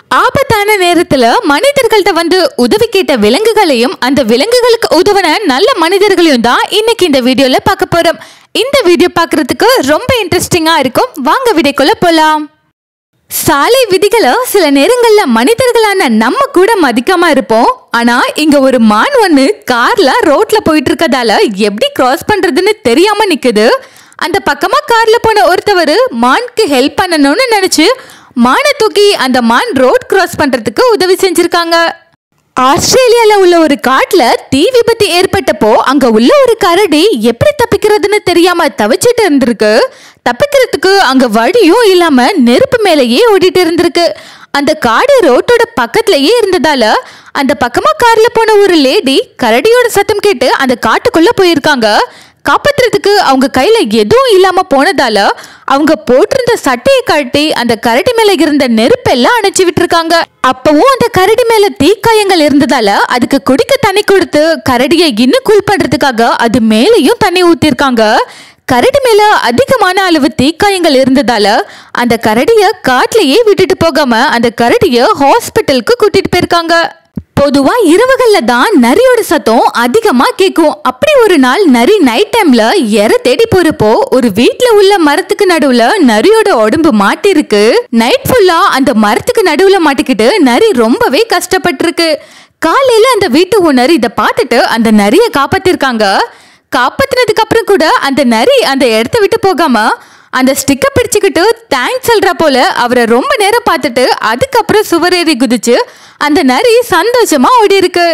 ஆபத்தான நேரத்துல மனிதர்கள்ட்ட வந்து உதவி கேட்ட விலங்குகளையும் அந்த விலங்குகளுக்கு உதவின நல்ல மனிதர்களையும் தான் இன்னைக்கு இந்த வீடியோல பார்க்க போறோம் இந்த வீடியோ பார்க்கிறதுக்கு ரொம்ப இன்ட்ரெஸ்டிங்கா இருக்கும் வாங்க வீடியோக்குள்ள போலாம் சாலை விதிகளை சில நேரங்கள்ல மனிதர்களான நம்ம கூட மதிக்காம இருப்போம் ஆனா இங்க ஒரு மான் ஒண்ணு கார்ல ரோட்ல போயிட்டு இருக்கதால எப்படி கிராஸ் பண்றதுன்னு தெரியாம நிக்குது அந்த பக்கமா கார்ல போன ஒருத்தவர் மானுக்கு ஹெல்ப் பண்ணணும்னு நினைச்சு மானை தூக்கி அந்த மான் ரோட் கிராஸ் பண்றதுக்கு உதவி செஞ்சிருக்காங்க ஆஸ்திரேலியால உள்ள ஒரு காட்டுல தீ விபத்து ஏற்பட்டப்போ அங்க உள்ள ஒரு கரடி எப்படி தப்பிக்கிறதுன்னு தெரியாம தவிச்சிட்டு இருந்திருக்கு தப்பிக்கிறதுக்கு அங்க வழியும் இல்லாம நெருப்பு மேலேயே ஓடிட்டு இருந்திருக்கு அந்த காடு ரோட்டோட பக்கத்துலயே இருந்ததால அந்த பக்கமா கார்ல போன ஒரு லேடி கரடியோட சத்தம் கேட்டு அந்த காட்டுக்குள்ள போயிருக்காங்க காப்பாத்துறதுக்கு அவங்க கையில எதுவும் இல்லாம போனதால அவங்க போட்டிருந்த சட்டையை கழட்டி அந்த கரடி மேல இருந்த நெருப்பெல்லாம் அணைச்சு விட்டுருக்காங்க அப்பவும் அந்த கரடி மேல தீக்காயங்கள் இருந்ததால அதுக்கு குடிக்க தண்ணி கொடுத்து கரடியை இன்னும் கூல் பண்றதுக்காக அது மேலேயும் தண்ணி ஊத்திருக்காங்க கரடி மேல அதிகமான அளவு தீக்காயங்கள் இருந்ததால அந்த கரடிய காட்டுலயே விட்டுட்டு போகாம அந்த கரடிய ஹாஸ்பிட்டலுக்கு கூட்டிட்டு போயிருக்காங்க பொதுவா இரவுகள்ல தான் நரியோட சத்தம் அதிகமா கேட்கும் அப்படி ஒரு நாள் நரி நைட் டைம்ல எற தேடி போறப்போ ஒரு வீட்ல உள்ள மரத்துக்கு நடுவுல நரியோட உடம்பு மாட்டிருக்கு நைட் ஃபுல்லா அந்த மரத்துக்கு நடுவுல மாட்டிக்கிட்டு நரி ரொம்பவே கஷ்டப்பட்டிருக்கு காலையில அந்த வீட்டு ஓனர் இதை பார்த்துட்டு அந்த நரியை காப்பாத்திருக்காங்க காப்பாத்தினதுக்கு அப்புறம் கூட அந்த நரி அந்த இடத்த விட்டு போகாம அந்த ஸ்டிக்கை பிடிச்சுக்கிட்டு தேங்க்ஸ் சொல்றா போல அவரை ரொம்ப நேரம் பார்த்துட்டு அதுக்கப்புறம் சுவரேறி குதிச்சு அந்த நரி சந்தோஷமா ஓடி இருக்கு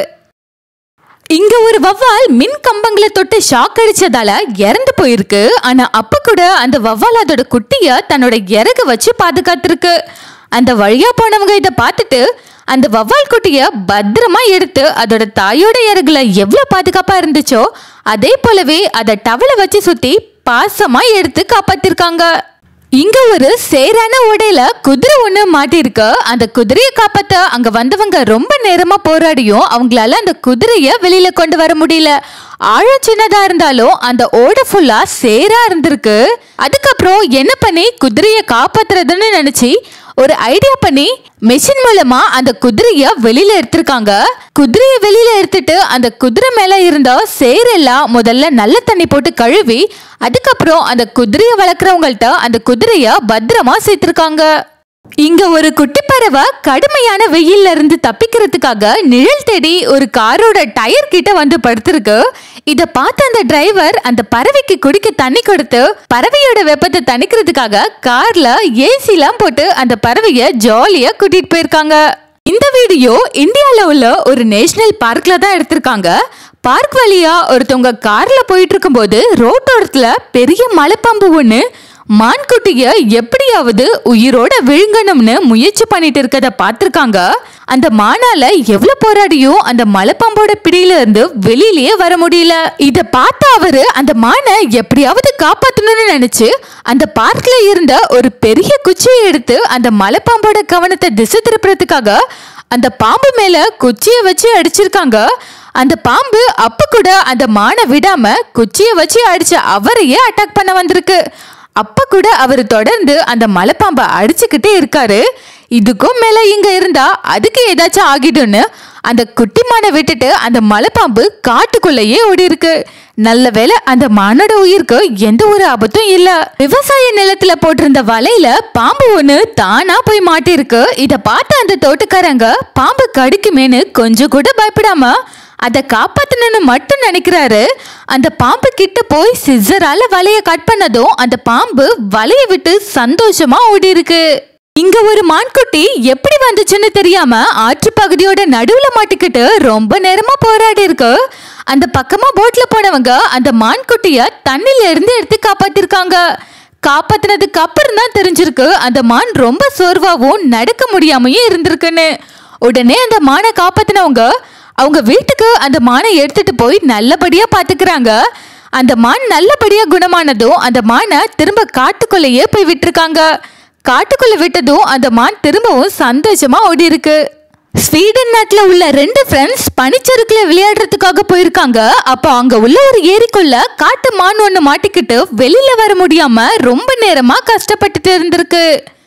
இங்க ஒரு வவ்வால் மின் கம்பங்களை தொட்டு ஷாக் அடிச்சதால இறந்து போயிருக்கு ஆனா அப்ப கூட அந்த வவ்வால் அதோட குட்டிய தன்னோட இறகு வச்சு பாதுகாத்திருக்கு அந்த வழியா போனவங்க இதை பார்த்துட்டு அந்த வவ்வால் குட்டிய பத்திரமா எடுத்து அதோட தாயோட இறகுல எவ்வளவு பாதுகாப்பா இருந்துச்சோ அதே போலவே அதை டவலை வச்சு சுத்தி பாசமா எடுத்து காப்பாத்திருக்காங்க இங்க ஒரு சேரான உடையில குதிரை ஒண்ணு மாட்டிருக்கு அந்த குதிரையை காப்பாத்த அங்க வந்தவங்க ரொம்ப நேரமா போராடியும் அவங்களால அந்த குதிரைய வெளியில கொண்டு வர முடியல ஆழம் சின்னதா இருந்தாலும் அந்த ஓடை ஃபுல்லா சேரா இருந்திருக்கு அதுக்கப்புறம் என்ன பண்ணி குதிரைய காப்பாத்துறதுன்னு நினைச்சு ஒரு ஐடியா பண்ணி மெஷின் மூலமா அந்த குதிரைய வெளியில எடுத்திருக்காங்க குதிரைய வெளியில எடுத்துட்டு அந்த குதிரை மேல இருந்த சேரெல்லாம் முதல்ல நல்ல தண்ணி போட்டு கழுவி அதுக்கப்புறம் அந்த குதிரைய வளர்க்குறவங்கள்ட்ட அந்த குதிரைய பத்திரமா சேர்த்திருக்காங்க இங்க ஒரு குட்டி பறவை கடுமையான வெயில்ல இருந்து தப்பிக்கிறதுக்காக நிழல் தேடி ஒரு காரோட டயர் கிட்ட வந்து படுத்திருக்கு இத பார்த்த அந்த டிரைவர் அந்த பறவைக்கு குடிக்க தண்ணி கொடுத்து பறவையோட வெப்பத்தை தணிக்கிறதுக்காக கார்ல ஏசிலாம் போட்டு அந்த பறவைய ஜாலியா கூட்டிட்டு போயிருக்காங்க இந்த வீடியோ இந்தியால உள்ள ஒரு நேஷனல் பார்க்ல தான் எடுத்திருக்காங்க பார்க் வழியா ஒருத்தவங்க கார்ல போயிட்டு இருக்கும்போது ரோட்டோரத்துல பெரிய மலைப்பாம்பு ஒண்ணு மான்குட்டிய எப்படியாவது உயிரோட விழுங்கணும்னு முயற்சி பண்ணிட்டு இருக்கத பார்த்திருக்காங்க அந்த மானால எவ்வளவு போராடியும் அந்த மலைப்பாம்போட பிடியில இருந்து வெளியிலயே வர முடியல இத பார்த்த அவரு அந்த மானை எப்படியாவது காப்பாத்தணும்னு நினைச்சு அந்த பார்க்ல இருந்த ஒரு பெரிய குச்சியை எடுத்து அந்த மலைப்பாம்போட கவனத்தை திசை திருப்புறதுக்காக அந்த பாம்பு மேல குச்சியை வச்சு அடிச்சிருக்காங்க அந்த பாம்பு அப்ப கூட அந்த மானை விடாம குச்சியை வச்சு அடிச்ச அவரையே அட்டாக் பண்ண வந்திருக்கு அப்ப கூட அவர் தொடர்ந்து அந்த மலைப்பாம்பை அடிச்சுக்கிட்டே இருக்காரு இதுக்கும் மேல இங்க இருந்தா அதுக்கு ஏதாச்சும் ஆகிடும்னு அந்த குட்டி மானை விட்டுட்டு அந்த மலைப்பாம்பு காட்டுக்குள்ளேயே ஓடி இருக்கு நல்ல வேளை அந்த மானோட உயிருக்கு எந்த ஒரு ஆபத்தும் இல்ல விவசாய நிலத்துல போட்டிருந்த வலையில பாம்பு ஒண்ணு தானா போய் மாட்டிருக்கு இத பார்த்த அந்த தோட்டக்காரங்க பாம்பு கடிக்குமேன்னு கொஞ்சம் கூட பயப்படாம அதை காப்பாத்தணும்னு மட்டும் நினைக்கிறாரு அந்த பாம்பு கிட்ட போய் சிசரால வலைய கட் பண்ணதும் அந்த பாம்பு வலைய விட்டு சந்தோஷமா ஓடி இருக்கு இங்க ஒரு மான்குட்டி எப்படி வந்துச்சுன்னு தெரியாம ஆற்று பகுதியோட நடுவுல மாட்டிக்கிட்டு ரொம்ப நேரமா போராடி இருக்கு அந்த பக்கமா போட்ல போனவங்க அந்த மான்குட்டிய தண்ணில இருந்து எடுத்து காப்பாத்திருக்காங்க காப்பாத்தினதுக்கு அப்புறம் தான் தெரிஞ்சிருக்கு அந்த மான் ரொம்ப சோர்வாவும் நடக்க முடியாமையும் இருந்திருக்குன்னு உடனே அந்த மானை காப்பாத்தினவங்க அவங்க வீட்டுக்கு அந்த மானை எடுத்துட்டு போய் நல்லபடியா பாத்துக்கிறாங்க அந்த மான் நல்லபடியா குணமானதும் அந்த மானை திரும்ப காட்டுக்குள்ளேயே போய் விட்டுருக்காங்க காட்டுக்குள்ள விட்டதும் அந்த மான் திரும்பவும் சந்தோஷமா ஓடி இருக்கு ஸ்வீடன் நாட்டுல உள்ள ரெண்டு ஃப்ரெண்ட்ஸ் பனிச்சறுக்குல விளையாடுறதுக்காக போயிருக்காங்க அப்போ அங்க உள்ள ஒரு ஏரிக்குள்ள காட்டு மான் ஒண்ணு மாட்டிக்கிட்டு வெளியில வர முடியாம ரொம்ப நேரமா கஷ்டப்பட்டுட்டு இருந்திருக்கு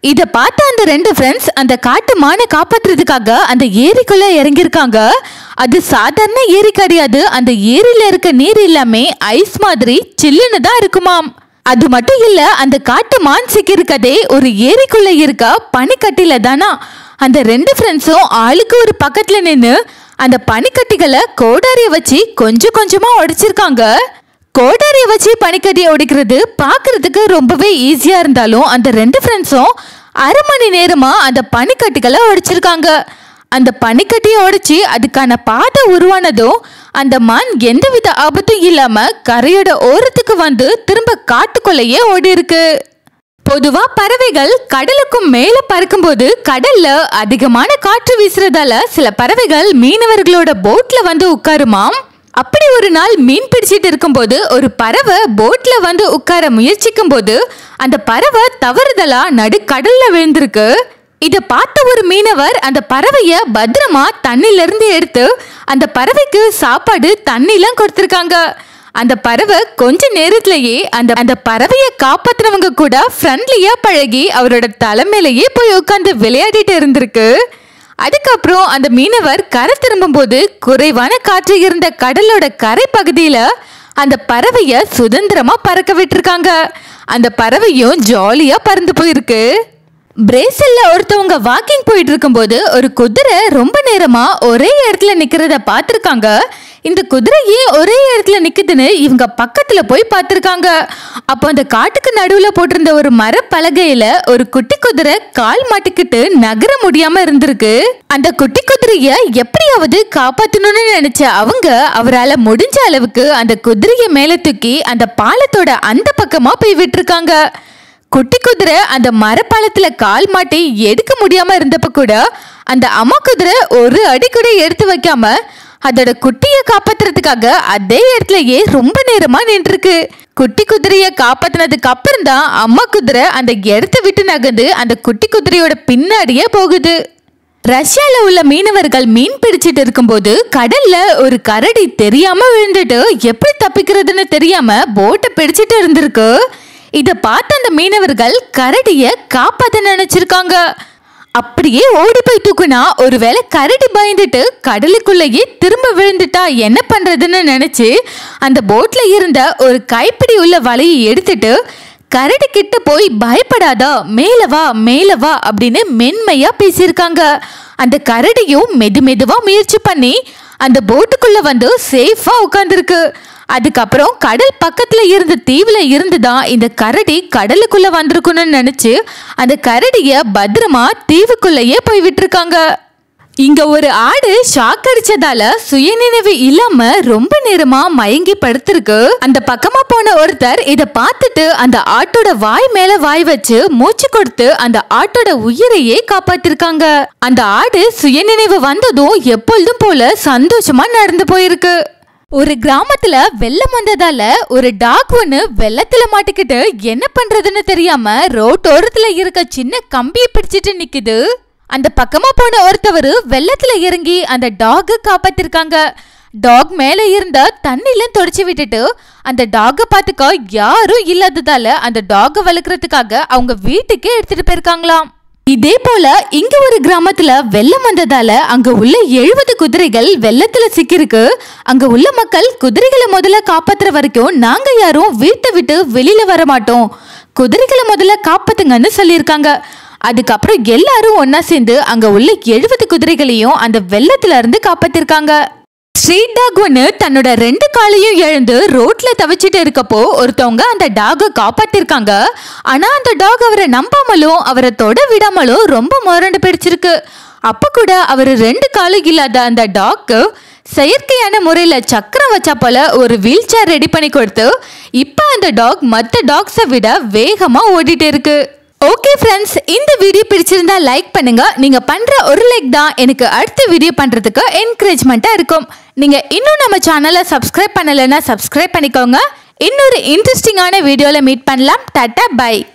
இத பார்த்த அந்த ரெண்டு ஃப்ரெண்ட்ஸ் அந்த காட்டு மானை காப்பாத்துறதுக்காக அந்த ஏரிக்குள்ள இறங்கியிருக்காங்க அது சாதாரண ஏரி கிடையாது அந்த ஏரியில இருக்க நீர் எல்லாமே ஐஸ் மாதிரி சில்லுன்னு தான் இருக்குமாம் அது மட்டும் இல்ல அந்த காட்டு மான் சிக்கியிருக்கதே ஒரு ஏரிக்குள்ள இருக்க பனிக்கட்டில தானா அந்த ரெண்டு ஃப்ரெண்ட்ஸும் ஆளுக்கு ஒரு பக்கத்துல நின்று அந்த பனிக்கட்டிகளை கோடாரிய வச்சு கொஞ்சம் கொஞ்சமா உடைச்சிருக்காங்க கோடாரிய வச்சு பனிக்கட்டியை உடைக்கிறது பார்க்கிறதுக்கு ரொம்பவே ஈஸியா இருந்தாலும் அந்த ரெண்டு ஃப்ரெண்ட்ஸும் அரை மணி நேரமா அந்த பனிக்கட்டிகளை உடைச்சிருக்காங்க அந்த பனிக்கட்டியை உடைச்சி அதுக்கான பாதை உருவானதும் அந்த மான் எந்தவித ஆபத்தும் இல்லாம கரையோட ஓரத்துக்கு வந்து திரும்ப காட்டுக்குள்ளேயே ஓடி இருக்கு பொதுவா பறவைகள் கடலுக்கும் மேல பறக்கும்போது கடல்ல அதிகமான காற்று வீசுறதால சில பறவைகள் மீனவர்களோட போட்ல வந்து உட்காருமாம் அப்படி ஒரு நாள் மீன் பிடிச்சிட்டு இருக்கும்போது ஒரு பறவை போட்ல வந்து உட்கார முயற்சிக்கும் போது அந்த பறவை தவறுதலா நடு கடல்ல விழுந்திருக்கு இத பார்த்த ஒரு மீனவர் அந்த பறவைய பத்திரமா தண்ணில இருந்து எடுத்து அந்த பறவைக்கு சாப்பாடு தண்ணிலாம் கொடுத்திருக்காங்க அந்த பறவை கொஞ்ச நேரத்திலேயே அந்த அந்த பறவையை காப்பாத்துறவங்க கூட ஃப்ரெண்ட்லியா பழகி அவரோட தலைமையிலேயே போய் உட்காந்து விளையாடிட்டு இருந்திருக்கு அதுக்கப்புறம் அந்த மீனவர் கரை திரும்பும்போது குறைவான காற்று இருந்த கடலோட கரை பகுதியில அந்த பறவைய சுதந்திரமா பறக்க விட்டுருக்காங்க அந்த பறவையும் ஜாலியா பறந்து போயிருக்கு பிரேசில்ல ஒருத்தவங்க வாக்கிங் போயிட்டு இருக்கும்போது ஒரு குதிரை ரொம்ப நேரமா ஒரே இடத்துல நிக்கிறத பார்த்திருக்காங்க இந்த குதிரை ஏன் ஒரே இடத்துல நிக்குதுன்னு இவங்க பக்கத்துல போய் பார்த்திருக்காங்க அப்போ அந்த காட்டுக்கு நடுவுல போட்டிருந்த ஒரு மரப்பலகையில ஒரு குட்டி குதிரை கால் மாட்டிக்கிட்டு நகர முடியாம இருந்திருக்கு அந்த குட்டி குதிரைய எப்படியாவது காப்பாத்தணும்னு நினைச்ச அவங்க அவரால முடிஞ்ச அளவுக்கு அந்த குதிரைய மேல தூக்கி அந்த பாலத்தோட அந்த பக்கமா போய் விட்டுருக்காங்க குட்டி குதிரை அந்த மரப்பாலத்துல கால் மாட்டி எடுக்க முடியாம இருந்தப்ப கூட அந்த அம்மா குதிரை ஒரு அடி கூட எடுத்து வைக்காம அதோட குட்டியை காப்பாத்துறதுக்காக அதே இடத்துலயே ரொம்ப நேரமா நின்றுருக்கு குட்டி குதிரைய காப்பாத்தினதுக்கு அப்புறம் தான் அம்மா குதிரை அந்த இடத்த விட்டு நகர்ந்து அந்த குட்டி குதிரையோட பின்னாடியே போகுது ரஷ்யால உள்ள மீனவர்கள் மீன் பிடிச்சிட்டு இருக்கும்போது கடல்ல ஒரு கரடி தெரியாம விழுந்துட்டு எப்படி தப்பிக்கிறதுன்னு தெரியாம போட்டை பிடிச்சிட்டு இருந்திருக்கு இத பார்த்த அந்த மீனவர்கள் கரடிய காப்பாத்த நினைச்சிருக்காங்க அப்படியே ஓடி போய் தூக்குனா ஒருவேளை கரடி பயந்துட்டு கடலுக்குள்ளேயே திரும்ப விழுந்துட்டா என்ன பண்றதுன்னு நினைச்சு அந்த போட்ல இருந்த ஒரு கைப்பிடி உள்ள வலையை எடுத்துட்டு கரடி கிட்ட போய் பயப்படாதா மேல வா மேல வா அப்படின்னு மென்மையா பேசியிருக்காங்க அந்த கரடியும் மெது மெதுவா முயற்சி பண்ணி அந்த போட்டுக்குள்ள வந்து சேஃபா உட்காந்துருக்கு அதுக்கப்புறம் கடல் பக்கத்துல இருந்த தீவுல இருந்து தான் இந்த கரடி கடலுக்குள்ள வந்திருக்கணும்னு நினைச்சு அந்த கரடிய பத்திரமா தீவுக்குள்ளேயே போய் விட்டுருக்காங்க இங்க ஒரு ஆடு ஷாக் அடிச்சதால சுயநினைவு இல்லாம ரொம்ப நேரமா மயங்கி படுத்திருக்கு அந்த பக்கமா போன ஒருத்தர் இத பார்த்துட்டு அந்த ஆட்டோட வாய் மேல வாய் வச்சு மூச்சு கொடுத்து அந்த ஆட்டோட உயிரையே காப்பாத்திருக்காங்க அந்த ஆடு சுயநினைவு வந்ததும் எப்பொழுதும் போல சந்தோஷமா நடந்து போயிருக்கு ஒரு கிராமத்துல வெள்ளம் வந்ததால ஒரு டாக் ஒண்ணு வெள்ளத்துல மாட்டிக்கிட்டு என்ன பண்றதுன்னு தெரியாம ரோட்டோரத்துல இருக்க சின்ன கம்பியை பிடிச்சிட்டு நிக்குது அந்த பக்கமா போன ஒருத்தவர் வெள்ளத்துல இறங்கி அந்த டாக காப்பாத்திருக்காங்க டாக் மேல இருந்த தண்ணிலாம் தொடச்சு விட்டுட்டு அந்த டாக பாத்துக்க யாரும் இல்லாததால அந்த டாக வளர்க்கறதுக்காக அவங்க வீட்டுக்கே எடுத்துட்டு போயிருக்காங்களாம் இதே போல இங்க ஒரு கிராமத்துல வெள்ளம் வந்ததால அங்க உள்ள எழுபது குதிரைகள் வெள்ளத்துல சிக்கிருக்கு அங்க உள்ள மக்கள் குதிரைகளை முதல்ல காப்பாத்துற வரைக்கும் நாங்க யாரும் வீட்டை விட்டு வெளியில வர மாட்டோம் குதிரைகளை முதல்ல காப்பாத்துங்கன்னு சொல்லியிருக்காங்க அதுக்கப்புறம் எல்லாரும் ஒண்ணா சேர்ந்து அங்க உள்ள எழுபது குதிரைகளையும் அந்த வெள்ளத்துல இருந்து காப்பாத்திருக்காங்க ஸ்ட்ரீட் டாக் ஒன்று தன்னோட ரெண்டு காலையும் எழுந்து ரோட்ல தவிச்சிட்டு இருக்கப்போ ஒருத்தவங்க அந்த டாகை காப்பாத்திருக்காங்க ஆனா அந்த டாக் அவரை நம்பாமலும் அவரை தொட விடாமலும் ரொம்ப முரண்டு பிடிச்சிருக்கு அப்ப கூட அவர் ரெண்டு காலும் இல்லாத அந்த டாக்கு செயற்கையான முறையில சக்கரம் வச்சா போல ஒரு வீல் சேர் ரெடி பண்ணி கொடுத்து இப்போ அந்த டாக் மற்ற டாக்ஸை விட வேகமா ஓடிட்டு இருக்கு ஓகே ஃப்ரெண்ட்ஸ் இந்த வீடியோ பிடிச்சிருந்தா லைக் பண்ணுங்க நீங்க பண்ற ஒரு லைக் தான் எனக்கு அடுத்த வீடியோ பண்றதுக்கு என்கரேஜ்மெண்ட்டா இருக்கும் நீங்க இன்னும் நம்ம சேனலை சப்ஸ்கிரைப் பண்ணலைன்னா சப்ஸ்கிரைப் பண்ணிக்கோங்க இன்னொரு இன்ட்ரெஸ்டிங்கான வீடியோல மீட் பண்ணலாம் டாட்டா பை